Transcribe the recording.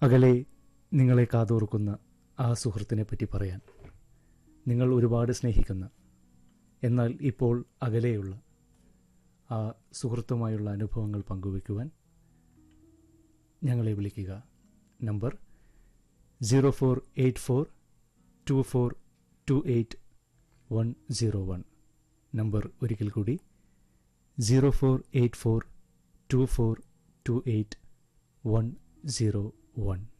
അകലെ നിങ്ങളെ കാതോർക്കുന്ന ആ സുഹൃത്തിനെ പറ്റി പറയാൻ നിങ്ങൾ ഒരുപാട് സ്നേഹിക്കുന്ന എന്നാൽ ഇപ്പോൾ അകലെയുള്ള ആ സുഹൃത്തുമായുള്ള അനുഭവങ്ങൾ പങ്കുവയ്ക്കുവാൻ ഞങ്ങളെ വിളിക്കുക number zero four eight four two four two eight one zero one number ഒരിക്കൽ കൂടി zero four eight four two four two eight one zero one